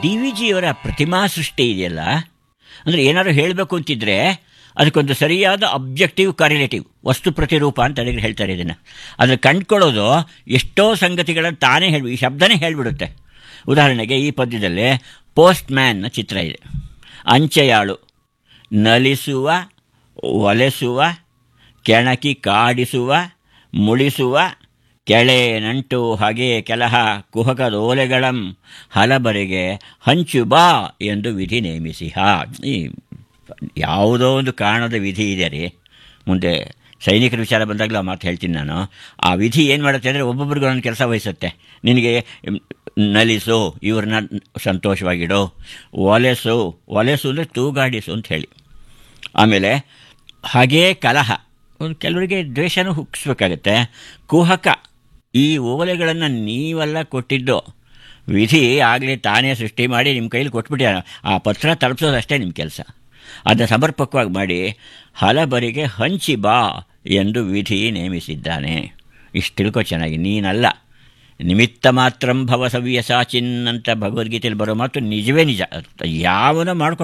D V ಜಿಯವರ ಪ್ರತಿಮಾ ಸೃಷ್ಟಿ ಇದೆಯಲ್ಲ ಅಂದರೆ ಏನಾದ್ರು ಹೇಳಬೇಕು ಅಂತಿದ್ರೆ ಅದಕ್ಕೊಂದು ಸರಿಯಾದ ಅಬ್ಜೆಕ್ಟಿವ್ ಕಾರ್ಯುಲೇಟಿವ್ ವಸ್ತು ಪ್ರತಿರೂಪ ಅಂತ ಅದಕ್ಕೆ ಹೇಳ್ತಾರೆ ಇದನ್ನು ಅದನ್ನು ಕಂಡ್ಕೊಳ್ಳೋದು ಎಷ್ಟೋ ಸಂಗತಿಗಳನ್ನು ತಾನೇ ಹೇಳಿ ಈ ಶಬ್ದನೇ ಹೇಳಿಬಿಡುತ್ತೆ ಉದಾಹರಣೆಗೆ ಈ ಪದ್ಯದಲ್ಲಿ ಪೋಸ್ಟ್ ಮ್ಯಾನ್ನ ಚಿತ್ರ ಇದೆ ಅಂಚೆಯಾಳು ನಲಿಸುವ ಒಲೆಸುವ ಕೆಣಕಿ ಕಾಡಿಸುವ ಮುಳಿಸುವ ಕೆಳೆ ನಂಟು ಹಾಗೆ ಕೆಲಹ ಕುಹಕದೋಲೆಗಳಂ ಹಲಬರಿಗೆ ಹಂಚು ಬಾ ಎಂದು ವಿಧಿ ನೇಮಿಸಿಹ ಈ ಯಾವುದೋ ಒಂದು ಕಾರಣದ ವಿಧಿ ಇದೆ ರೀ ಮುಂದೆ ಸೈನಿಕರ ವಿಚಾರ ಬಂದಾಗಲೂ ಆ ಮಾತು ಹೇಳ್ತೀನಿ ನಾನು ಆ ವಿಧಿ ಏನು ಮಾಡುತ್ತೆ ಅಂದರೆ ಒಬ್ಬೊಬ್ರಿಗೆ ಒಂದೊಂದು ಕೆಲಸ ವಹಿಸುತ್ತೆ ನಿನಗೆ ನಲಿಸು ಇವ್ರನ್ನ ಸಂತೋಷವಾಗಿಡು ಒಲೆಸು ಒಲೆಸು ಅಂದರೆ ತೂಗಾಡಿಸು ಅಂತ ಹೇಳಿ ಆಮೇಲೆ ಹಾಗೇ ಕಲಹ ಒಂದು ಕೆಲವರಿಗೆ ದ್ವೇಷನೂ ಹುಟ್ಟಿಸ್ಬೇಕಾಗತ್ತೆ ಕುಹಕ ಈ ಓಲೆಗಳನ್ನು ನೀವೆಲ್ಲ ಕೊಟ್ಟಿದ್ದು ವಿಧಿ ಆಗಲೇ ತಾನೇ ಸೃಷ್ಟಿ ಮಾಡಿ ನಿಮ್ಮ ಕೈಲಿ ಕೊಟ್ಬಿಟ್ಟ ಆ ಪತ್ರ ತಲುಪಿಸೋದಷ್ಟೇ ನಿಮ್ಮ ಕೆಲಸ ಅದನ್ನು ಸಮರ್ಪಕವಾಗಿ ಮಾಡಿ ಹಲಬರಿಗೆ ಹಂಚಿ ಬಾ ಎಂದು ವಿಧಿ ನೇಮಿಸಿದ್ದಾನೆ ಇಷ್ಟು ತಿಳ್ಕೊ ಚೆನ್ನಾಗಿ ನೀನಲ್ಲ ನಿಮಿತ್ತ ಮಾತ್ರಂ ಭವ ಸವ್ಯಸಾಚಿನ್ ಅಂತ ಭಗವದ್ಗೀತೆಯಲ್ಲಿ ಬರೋ ಮಾತು ನಿಜವೇ ನಿಜ ಯಾವನೋ ಮಾಡ್ಕೊಂಡು